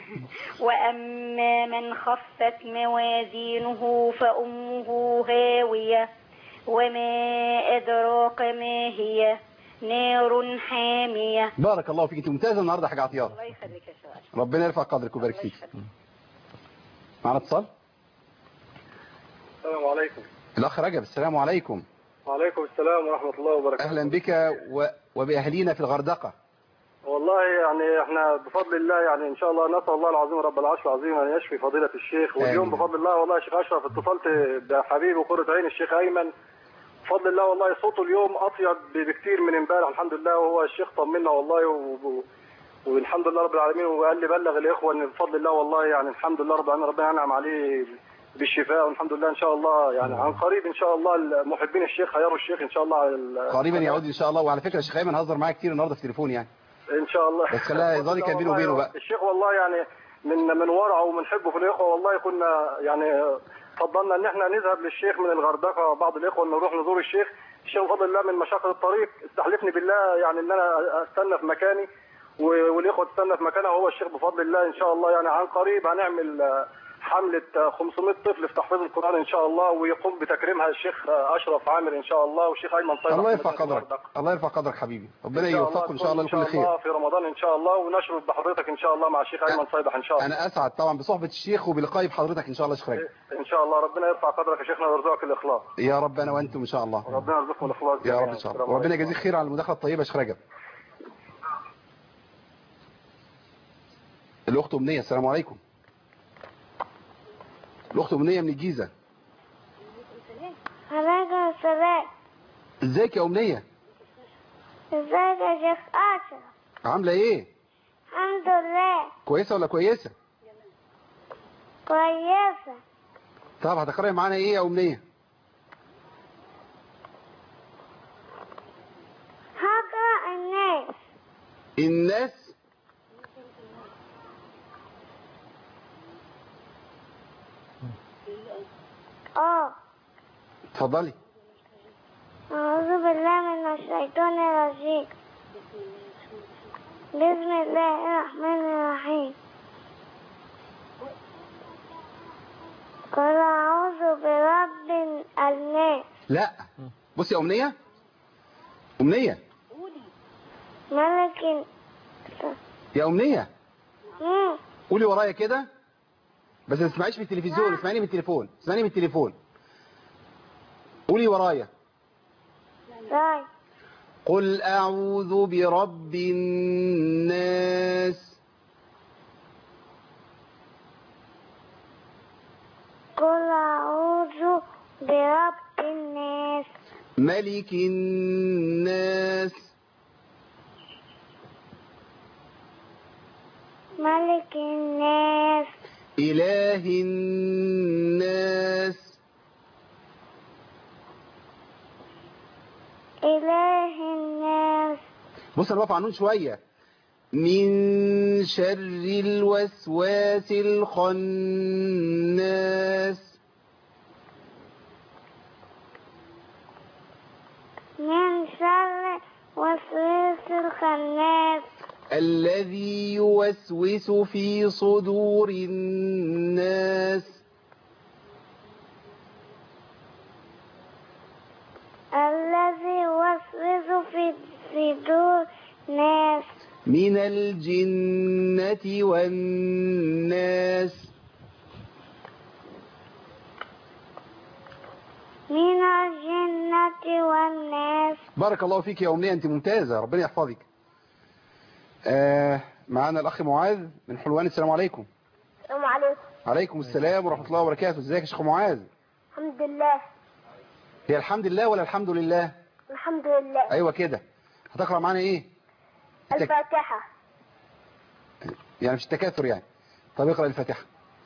وأما من خفت موازينه فأمه هاوية وما أدراك ما هي نار حامية بارك الله فيك انت ممتازه النهارده يا حاجه عطيار الله يخليك يا شباب ربنا يرفع قدرك ويبارك فيك معنا اتصال السلام عليكم الاخ رجب السلام عليكم وعليكم السلام ورحمة الله وبركاته اهلا بك و... وباهالينا في الغردقه والله يعني احنا بفضل الله يعني ان شاء الله نسأل الله العظيم رب العرش العظيم ان يشفي فضيلة الشيخ واليوم آمين. بفضل الله والله يا شيخ اشرف اتصلت بحبيبي وقرة عين الشيخ ايمن بفضل الله والله صوته اليوم اطيب بكتير من امبارح الحمد لله وهو الشيخ طمنا والله و... والحمد لله رب العالمين وقال لي بلغ الاخوه ان بفضل الله والله يعني الحمد لله رب العالمين ربنا ينعم عليه بالشفاء والحمد لله ان شاء الله يعني عن قريب ان شاء الله محبين الشيخ هيروا الشيخ ان شاء الله على ال- قريبا يعود ان شاء الله وعلى فكره يا شيخ ايمن هزر معايا كتير النهارده في التليفون يعني ان شاء الله بس خليها يظل كان بينه وبينه بقى الشيخ والله يعني من من ورعه ومن حبه في الاخوه والله كنا يعني فضلنا ان احنا نذهب للشيخ من الغردقه بعض الاخوه ان نروح نزور الشيخ الشيخ بفضل الله من مشاقه الطريق استحلفني بالله يعني ان انا استنى في مكاني و- والاخوه تستنى في مكانها وهو الشيخ بفضل الله ان شاء الله يعني عن قريب هنعمل آه، حمله آه، 500 طفل في تحفيظ القران ان شاء الله ويقوم بتكريمها الشيخ آه، اشرف عامر ان شاء الله والشيخ ايمن طيب الله من يرفع مدينة قدرك الغردقة. الله يرفع قدرك حبيبي ربنا إن شاء الله يوفقكم ان شاء الله تكون لكل ان شاء خير الله في رمضان ان شاء الله ونشرف بحضرتك ان شاء الله مع الشيخ ايمن صيدح ان شاء الله انا اسعد طبعا بصحبه الشيخ وبلقائي بحضرتك ان شاء الله يا شيخ رجب ان شاء الله ربنا يرفع قدرك يا شيخنا ويرزقك الاخلاص يا رب انا وانتم ان شاء الله ربنا يرزقكم الاخلاص يا رب جميعاً. ان شاء الله السلام وربنا عليكم. يجازيك خير على المداخله الطيبه يا شيخ رجب الاخت امنيه السلام عليكم الاخت امنيه من الجيزه عليكم السلام ازيك يا امنيه ازيك يا شيخ اشرف عامله ايه الحمد لله كويسه ولا كويسه كويسة طب هتقراي معانا ايه يا امنيه هقرأ الناس الناس اه اتفضلي أعوذ بالله من الشيطان الرجيم بسم الله الرحمن الرحيم قل أعوذ برب الناس لا بصي يا امنيه امنيه ملك ال- يا امنيه مم. قولي ورايا كده بس ما تسمعيش من التلفزيون اسمعيني من التليفون اسمعيني من التليفون قولي ورايا طيب قل أعوذ برب الناس قل أعوذ برب الناس ملك الناس ملك الناس إله الناس إله الناس بص انا بقف على النون شوية من شر الوسواس الخناس من شر وسوس الخناس الذي يوسوس في صدور الناس الذي يوسوس في صدور الناس من الجنة والناس من الجنة والناس بارك الله فيك يا أمنية أنت ممتازة ربنا يحفظك آه معانا الأخ معاذ من حلوان السلام عليكم السلام عليكم عليكم السلام ورحمة الله وبركاته ازيك يا شيخ معاذ الحمد لله هي الحمد لله ولا الحمد لله الحمد لله أيوة كده هتقرأ معانا إيه التك... الفاتحة يعني مش التكاثر يعني طب اقرأ الفاتحة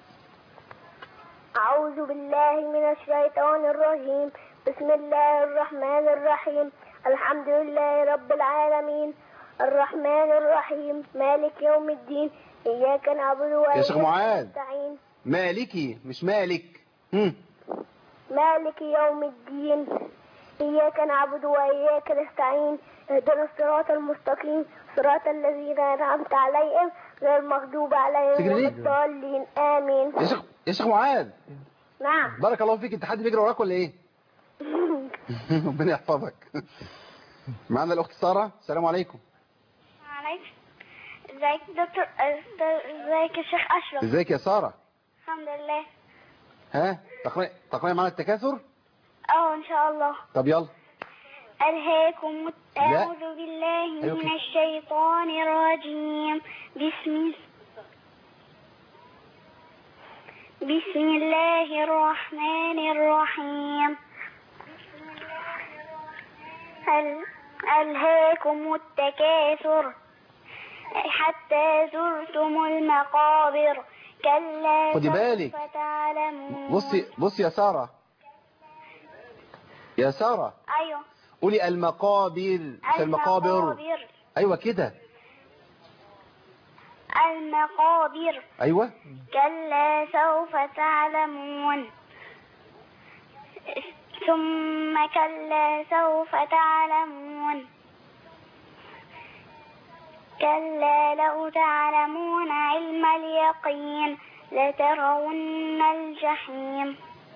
أعوذ بالله من الشيطان الرجيم بسم الله الرحمن الرحيم الحمد لله رب العالمين الرحمن الرحيم مالك يوم الدين إياك نعبد وإياك يا شيخ معاذ. نستعين مالكي مش مالك هم. مالك يوم الدين إياك نعبد وإياك نستعين اهدنا الصراط المستقيم صراط الذين أنعمت عليهم غير المغضوب عليهم سجل ولا ليه؟ الضالين آمين يا شيخ يا شيخ معاذ نعم بارك الله فيك انت حد بيجري وراك ولا ايه ربنا يحفظك معانا الاخت ساره السلام عليكم عليكم ازيك دكتور ازيك يا شيخ أشرف ازيك يا ساره الحمد لله ها تقرأ تقرأي معانا التكاثر اه ان شاء الله طب يلا ألهاكم لا. أعوذ بالله أيوة من كده. الشيطان الرجيم بسم بسم الله الرحمن الرحيم أل... ألهاكم التكاثر حتى زرتم المقابر كلا خدي بالك. سوف تعلمون بصي بصي يا ساره يا ساره أيوه قولي المقابر مش المقابر المقابر ايوه كده المقابر ايوه كلا سوف تعلمون ثم كلا سوف تعلمون كلا لو تعلمون علم اليقين لترون الجحيم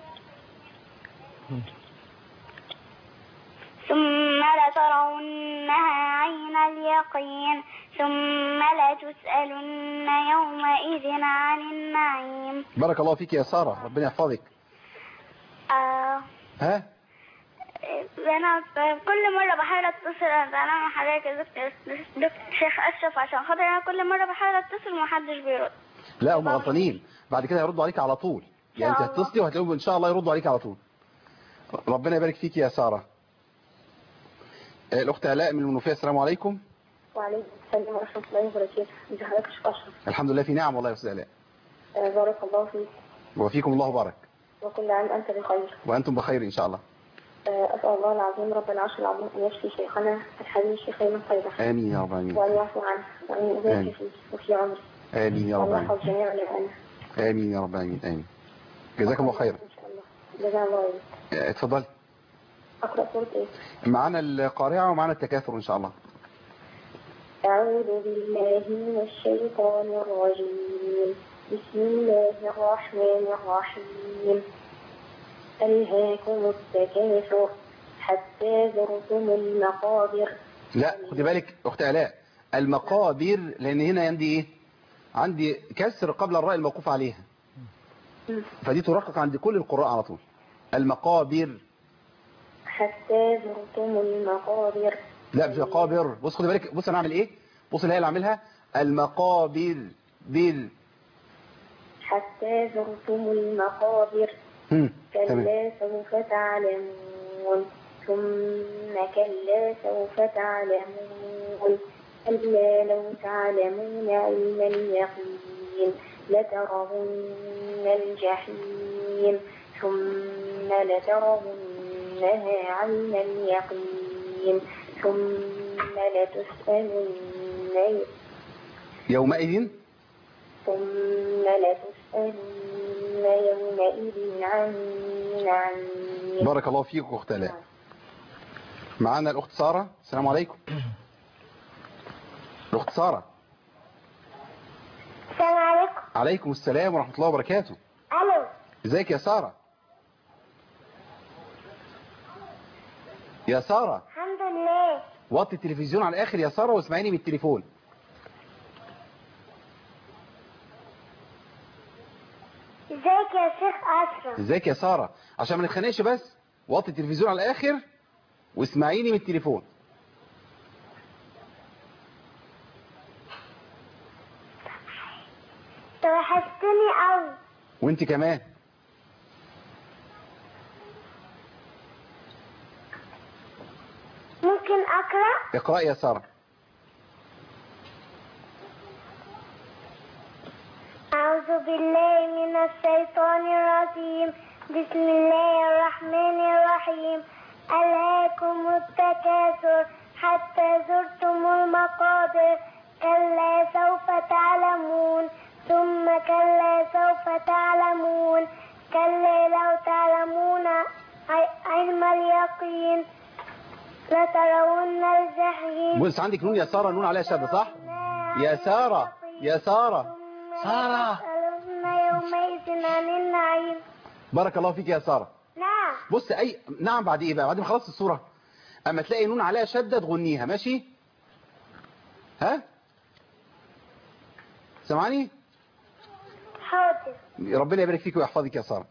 ثم لترونها عين اليقين ثم لتسألن يومئذ عن النعيم بارك الله فيك يا ساره ربنا يحفظك آه ها انا كل مره بحاول اتصل انا مع حضرتك يا دكتور دكتور شيخ اشرف عشان خاطر انا كل مره بحاول اتصل ومحدش بيرد لا هم غلطانين بعد كده هيردوا عليك على طول يعني انت شاء الله. هتتصلي وهتلاقيهم ان شاء الله يردوا عليك على طول ربنا يبارك فيك يا ساره آه، الاخت الاء من المنوفيه السلام عليكم وعليكم السلام ورحمة الله وبركاته ازي حضرتك يا شيخ أشرف الحمد لله في نعم والله يا استاذ الاء آه، بارك الله فيك وفيكم الله بارك وكل عام أنت بخير وانتم بخير ان شاء الله آه، أسأل الله العظيم رب العرش العظيم أن يشفي شيخنا الحبيب الشيخ أيمن خيبة امين يا رب امين وأن يعفو عنه وأن آمين. يبارك فيه وفي عمره امين يا رب وأن امين يحفظ جميع الأمانة امين يا رب امين امين جزاكم الله خيرا إن شاء الله جزاه الله خير آه، اتفضلي أقرأ سورة إيه؟ معانا القارعه ومعانا التكاثر ان شاء الله أعوذ بالله من الشيطان الرجيم بسم الله الرحمن الرحيم ألهاكم التكاثر حتى زرتم المقابر لا خدي بالك اخت الاء المقابر لان هنا عندي ايه عندي كسر قبل الراء الموقوف عليها فدي ترقق عند كل القراء على طول المقابر حتى زرتم المقابر لا مش مقابر بص خدي بالك بص انا اعمل ايه بص اللي هي اللي اعملها المقابر بال حتى زرتم المقابر هم، تمام كلا سوف تعلمون ثم كلا سوف تعلمون كلا لو تعلمون علم اليقين لترون الجحيم ثم لترونها عين اليقين ثم لتسألن يومئذ ثم لتسألن يومئذ عن النعيم بارك الله فيك اخت الاء معانا الاخت ساره السلام عليكم الاخت ساره السلام عليكم عليكم السلام ورحمه الله وبركاته الو ازيك يا ساره يا ساره الحمد لله وطي التلفزيون على الاخر يا ساره واسمعيني من التليفون ازيك يا شيخ اشرف ازيك يا ساره عشان ما نتخانقش بس وطي التلفزيون على الاخر واسمعيني من التليفون توحشتني قوي وانت كمان ممكن اقرا اقرأي يا ساره أعوذ بالله من الشيطان الرجيم بسم الله الرحمن الرحيم ألهاكم التكاثر حتى زرتم المقابر كلا سوف تعلمون ثم كلا سوف تعلمون كلا لو تعلمون ع- علم اليقين لترون الجحيم بص عندك نون يا سارة نون عليها شد صح يا سارة يا سارة سارة لتسألن يومئذ عن النعيم بارك الله فيك يا سارة نعم بص اي نعم بعد ايه بقى بعد ما خلصت الصورة اما تلاقي نون عليها شدة تغنيها ماشي ها سامعني حاضر ربنا يبارك فيك ويحفظك يا سارة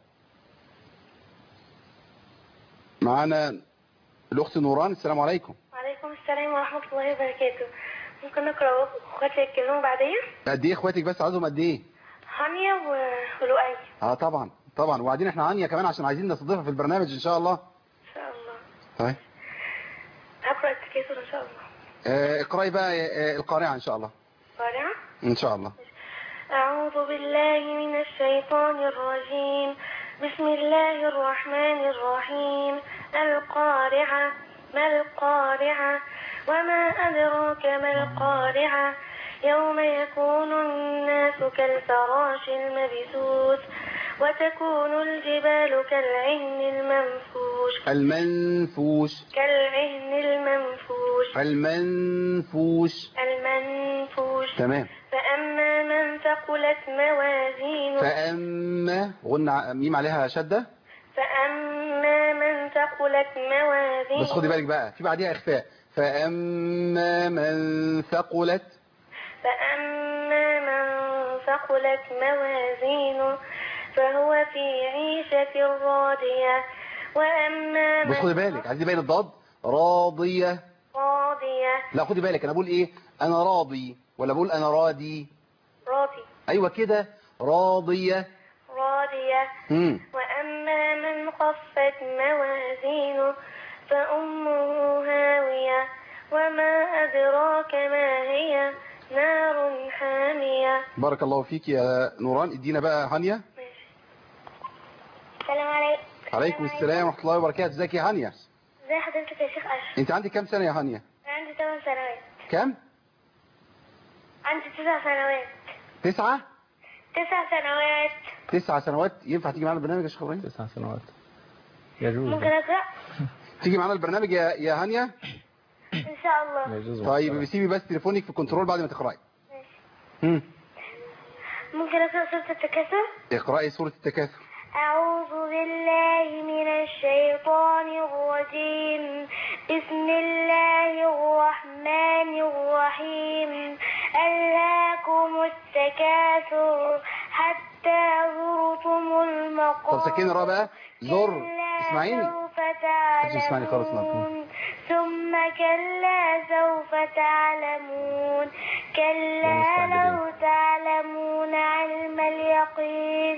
معانا الاخت نوران السلام عليكم وعليكم السلام ورحمة الله وبركاته ممكن نقرأ اخواتي يتكلموا بعديا قد ايه اخواتك بس عايزهم قد ايه هانيا و- ولؤي اه طبعا طبعا وبعدين احنا عنيا كمان عشان عايزين نستضيفها في البرنامج ان شاء الله ان شاء الله طيب هقرأ التكاثر ان شاء الله آه، اقرأي بقى آه، القارعة ان شاء الله قارعة ان شاء الله أعوذ بالله من الشيطان الرجيم بسم الله الرحمن الرحيم القارعة ما القارعة وما أدراك ما القارعة يوم يكون الناس كالفراش المبثوث وتكون الجبال كالعهن المنفوش المنفوش كالعهن المنفوش المنفوش المنفوش تمام فأما من ثقلت موازينه فأما غنى ميم عليها شدة فأما من ثقلت موازينه بس خدي بالك بقى في بعديها إخفاء فأما من ثقلت فأما من ثقلت موازينه فهو في عيشة راضية وأما بس خدي من بالك عايز يبين الضاد راضية راضية لا خدي بالك أنا بقول إيه أنا راضي ولا بقول أنا راضي راضي أيوة كده راضية راضية مم. وأما من خفت موازينه فأمه هاوية وما أدراك ما هي نار حامية بارك الله فيك يا نوران ادينا بقى هانيا السلام عليكم عليكم السلام ورحمة الله وبركاته ازيك يا هانيا ازي حضرتك يا شيخ أشرف انت عندك كام سنة يا هانيا عندي 8 سنوات كام عندي 9 سنوات تسعة 9 سنوات تسعة سنوات ينفع تيجي معانا البرنامج يا شيخ ابراهيم تسع سنوات يجوز ممكن أقرأ تيجي معانا البرنامج يا يا هانيا إن شاء الله يجوز طيب سيبي بس تليفونك في الكنترول بعد ما تقراي مم. ممكن أقرأ سورة التكاثر اقراي سورة التكاثر أعوذ بالله من الشيطان الرجيم بسم الله الرحمن الرحيم ألهاكم التكاثر حتى زرتم المقابر طب سكين الراء بقى زر اسمعيني سوف محدش يسمعني خالص النهارده. تعلمون ثم كلا سوف تعلمون كلا لو تعلمون علم اليقين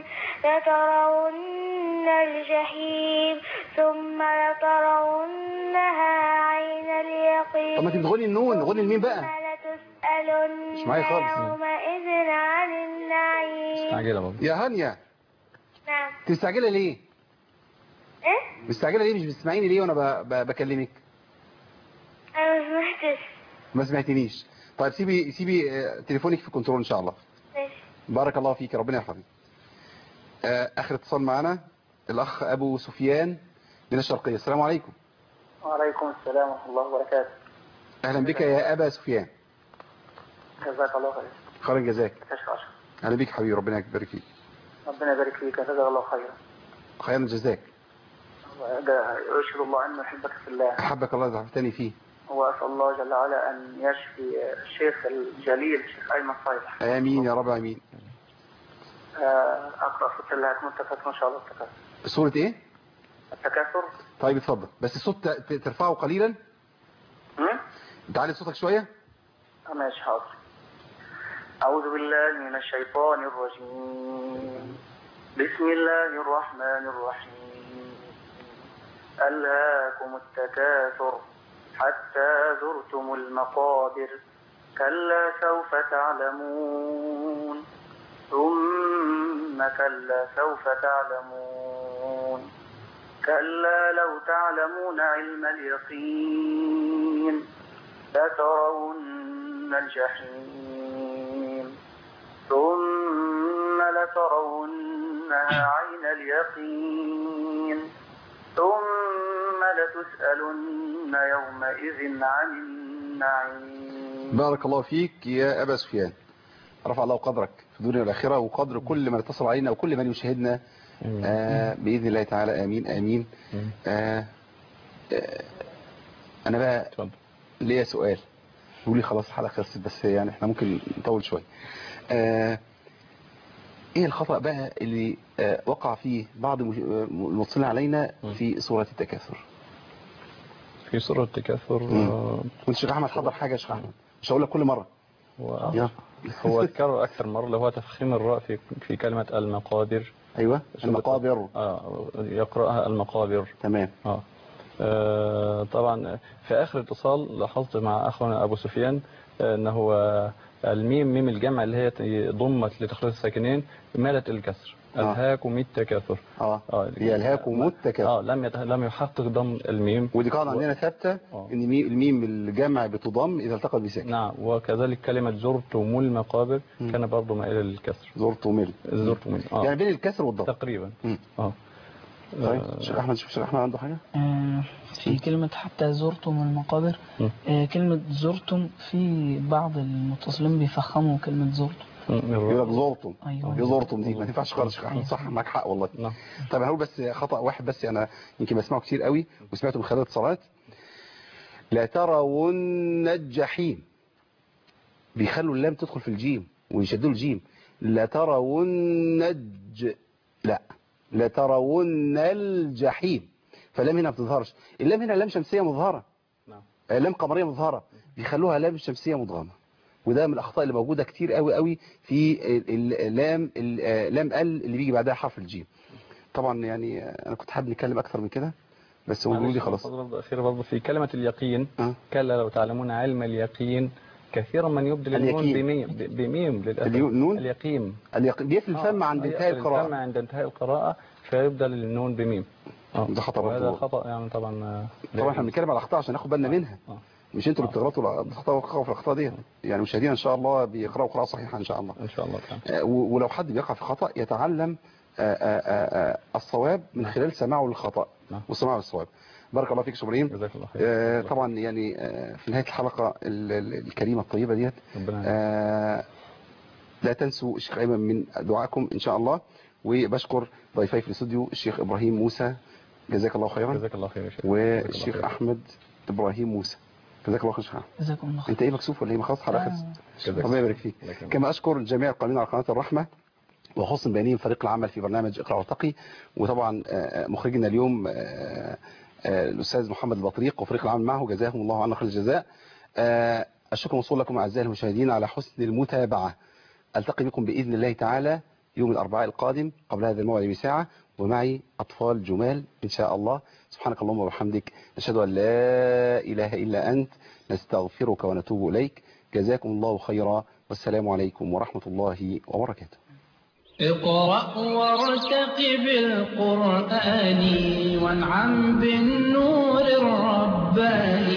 لترون الجحيم ثم لترونها عين اليقين طب ما انت بتغني النون غني الميم بقى ثم لتسألن مش معايا خالص. يومئذ عن النعيم مستعجلة بابا يا هانيا نعم انت مستعجلة ليه ايه مستعجلة ليه مش بتسمعيني ليه وانا ب... ب... بكلمك انا ما سمعتش ما سمعتنيش طيب سيبي سيبي آه، تليفونك في كنترول ان شاء الله ماشي بارك الله فيك ربنا يحفظك آه، اخر اتصال معنا الاخ ابو سفيان من الشرقية السلام عليكم وعليكم السلام ورحمة الله وبركاته اهلا بك يا ابا سفيان جزاك الله خير خير جزاك كشف عشر اهلا بك حبيبي ربنا يبارك فيك ربنا يبارك فيك جزاك الله خيرا خير جزاك أشهد الله أنه يحبك في الله احبك الله زعفتني فيه وأسأل الله جل وعلا أن يشفي الشيخ الجليل الشيخ أيمن صالح امين يا رب امين آه، أقرأ في الله التكاثر إن شاء الله التكاثر سورة ايه التكاثر طيب اتفضل بس الصوت ت- ترفعه قليلا هم؟ تعالي صوتك شوية آه، ماشي حاضر أعوذ بالله من الشيطان الرجيم بسم الله الرحمن الرحيم ألهاكم التكاثر حتى زرتم المقابر كلا سوف تعلمون ثم كلا سوف تعلمون كلا لو تعلمون علم اليقين لترون الجحيم ثم لترونها عين اليقين ثم لتسألن يومئذ عن النعيم بارك الله فيك يا أبا سفيان رفع الله قدرك في الدنيا والآخرة وقدر كل من اتصل علينا وكل من يشاهدنا آه بإذن الله تعالى آمين آمين آه آه أنا بقى ليا سؤال يقول لي خلاص الحلقة خلصت بس يعني احنا ممكن نطول شوية آه ايه الخطأ بقى اللي آه وقع فيه بعض المش- المتصلين علينا في سورة التكاثر في سورة التكاثر مم. آه، كنت شيخ احمد حضر حاجة يا شيخ احمد مش هقول لك كل مرة هو يلا. هو اتكرر أكثر مرة اللي هو تفخيم الراء في في كلمة المقادر ايوه سورة- المقابر اه يقرأها المقابر تمام اه آه، طبعا في آخر اتصال لاحظت مع أخونا أبو سفيان آه، أنه آه، الميم ميم الجمع اللي هي ضمت لتخريج الساكنين مالت الكسر آه. ألهاكم التكاثر اه اه هي الهاكم التكاثر اه لم يت... لم يحقق ضم الميم ودي قاعدة عندنا ثابتة ان مي- الميم الجمع بتضم اذا التقى بساكن نعم وكذلك كلمة زرتم المقابر كان برضه مائلة للكسر زرت ومل زرتم اه يعني بين الكسر والضم تقريبا مم. اه طيب شيخ احمد شوف شيخ احمد عنده حاجة آه، في كلمة حتى زرتم المقابر مم. آه، كلمة زرتم في بعض المتصلين بيفخموا كلمة زرتم يقول لك زرتم أيوة. يا زرتم دي ما تنفعش خالص يا شيخ احمد صح معاك حق والله طيب انا هقول بس خطأ واحد بس انا يمكن بسمعه كتير قوي وسمعته من خلال الاتصالات لا ترون الجحيم بيخلوا اللام تدخل في الجيم ويشدوا الجيم لا ترون الج لا لا ترون الجحيم فاللام هنا ما بتظهرش اللام هنا لام شمسية مظهرة نعم. آه، لام قمرية مظهرة بيخلوها لام شمسية مدغمة وده من الأخطاء اللي موجودة كتير قوي قوي في ال- اللام ال- آه، لام ال اللي بيجي بعدها حرف الجيم طبعا يعني آه، أنا كنت حابب نتكلم أكتر من كده بس هو بيقولوا لي خلاص برضه أخيرا برضه في كلمة اليقين آه. كلا لو تعلمون علم اليقين كثيرا من يبدل النون اليقين. بميم ب- بميم للأسف اليو- النون؟ اليقين اليقين بيقفل الفم آه، عند آه، انتهاء يقفل الفم القراءة عند انتهاء القراءة فيبدل النون بميم آه. ده خطأ وهذا برضه خطأ يعني طبعا آه، طبعا احنا بنتكلم على الاخطاء عشان ناخد بالنا منها آه. مش انتوا اللي بتغلطوا بتخطئوا بتخطئوا في الاخطاء دي يعني مشاهدينا ان شاء الله بيقراوا قراءه صحيحه ان شاء الله ان شاء الله تعالى آه، و- ولو حد بيقع في خطأ يتعلم آه، آه، آه، آه، الصواب من خلال سماعه للخطأ نعم. وسماعه للصواب بارك الله فيك يا ابراهيم جزاك الله خير آه، طبعا يعني آه، في نهاية الحلقة ال- ال- الكريمة الطيبة ديت ربنا آه، لا تنسوا الشيخ أيمن من دعائكم إن شاء الله وبشكر ضيفي في الاستوديو الشيخ إبراهيم موسى جزاك الله خيرا جزاك الله خير يا شيخ والشيخ خير. أحمد إبراهيم موسى جزاك الله خير يا شيخ أحمد. جزاكم الله خير انت ايه مكسوف ولا ايه خلاص حلقه خلصت جزاك الله يبارك فيك الله يكرمك. كما اشكر جميع القائمين على قناه الرحمه وخصوصا بيانين فريق العمل في برنامج اقرا وارتقي وطبعا آه، مخرجنا اليوم آه، آه، الاستاذ محمد البطريق وفريق العمل معه جزاهم الله عنا خير الجزاء آه، الشكر موصول لكم اعزائي المشاهدين على حسن المتابعه التقي بكم باذن الله تعالى يوم الاربعاء القادم قبل هذا الموعد بساعه ومعي اطفال جمال ان شاء الله سبحانك اللهم وبحمدك نشهد ان لا اله الا انت نستغفرك ونتوب اليك جزاكم الله خيرا والسلام عليكم ورحمه الله وبركاته اقرأ وارتقب القرآن وانعم بالنور الرباني